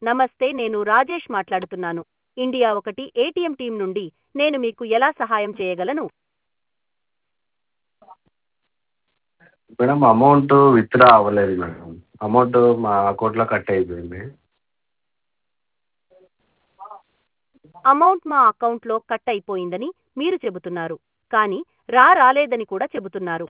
నమస్తే నేను రాజేష్ మాట్లాడుతున్నాను ఇండియా ఒకటి ఏటీఎం టీం నుండి నేను మీకు ఎలా సహాయం చేయగలను మేడం అమౌంట్ విత్డ్రా అవ్వలేదు మేడం అమౌంట్ మా అకౌంట్లో కట్ అయిపోయింది అమౌంట్ మా అకౌంట్లో కట్ అయిపోయిందని మీరు చెబుతున్నారు కానీ రా రాలేదని కూడా చెబుతున్నారు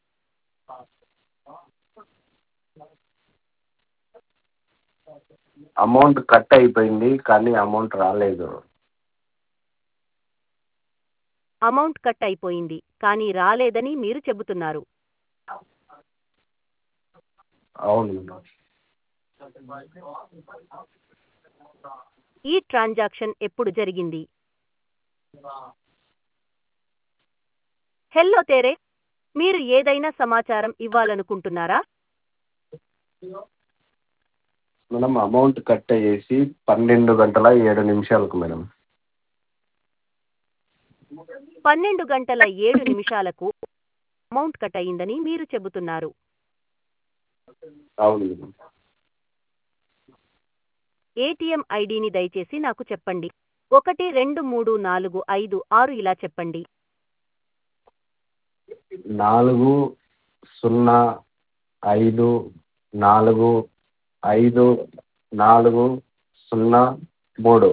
అమౌంట్ కట్ అయిపోయింది కానీ అమౌంట్ రాలేదు అమౌంట్ కట్ అయిపోయింది కానీ రాలేదని మీరు చెబుతున్నారు అవును మేడం ఈ ట్రాన్సాక్షన్ ఎప్పుడు జరిగింది హెల్లో తేరే మీరు ఏదైనా సమాచారం ఇవ్వాలనుకుంటున్నారా మేడం అమౌంట్ కట్ అయ్యేసి పన్నెండు గంటల ఏడు నిమిషాలకు మేడం పన్నెండు గంటల ఏడు నిమిషాలకు అమౌంట్ కట్ అయిందని మీరు చెబుతున్నారు అవును మేడం ఏటీఎం ఐడిని దయచేసి నాకు చెప్పండి ఒకటి రెండు మూడు నాలుగు ఐదు ఆరు ఇలా చెప్పండి నాలుగు సున్నా ఐదు నాలుగు ఐదు నాలుగు సున్నా మూడు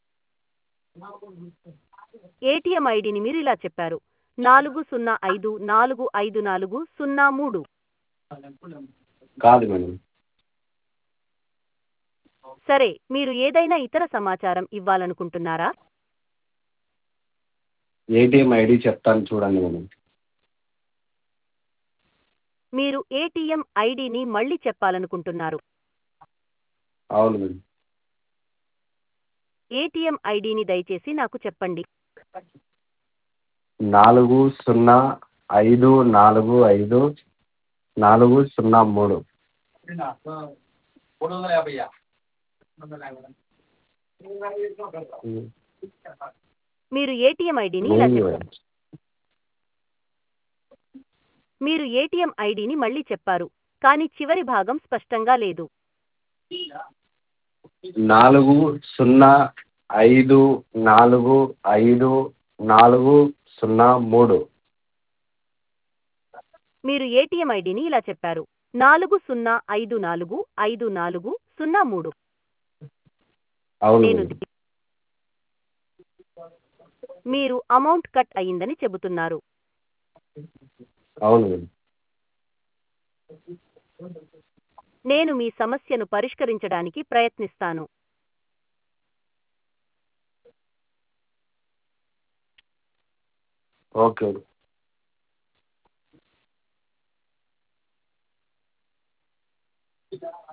ఏటీఎం ఐడిని మీరు ఇలా చెప్పారు నాలుగు సున్నా ఐదు నాలుగు ఐదు నాలుగు సున్నా మూడు కాదు మేడం సరే మీరు ఏదైనా ఇతర సమాచారం ఇవ్వాలనుకుంటున్నారా ఏటీఎం ఐడి చెప్తాను చూడండి మేడం మీరు ఏటీఎం ఐడిని మళ్ళీ చెప్పాలనుకుంటున్నారు అవును మేడం ఏటీఎం ఐడిని దయచేసి నాకు చెప్పండి నాలుగు సున్నా ఐదు నాలుగు ఐదు నాలుగు సున్నా మూడు మీరు ఏటీఎం ఐడిని ఇలా ఉంది చెప్పారు మేడం మీరు ఏటీఎం ఐడిని మళ్ళీ చెప్పారు కానీ చివరి భాగం స్పష్టంగా లేదు నాలుగు సున్నా ఐదు నాలుగు ఐదు నాలుగు సున్నా మూడు మీరు ఏటీఎం ఐడిని ఇలా చెప్పారు నాలుగు సున్నా ఐదు నాలుగు ఐదు నాలుగు సున్నా మూడు అవును నేను మేడం మీరు అమౌంట్ కట్ అయ్యిందని చెబుతున్నారు అవును మేడం నేను మీ సమస్యను పరిష్కరించడానికి ప్రయత్నిస్తాను ఓకే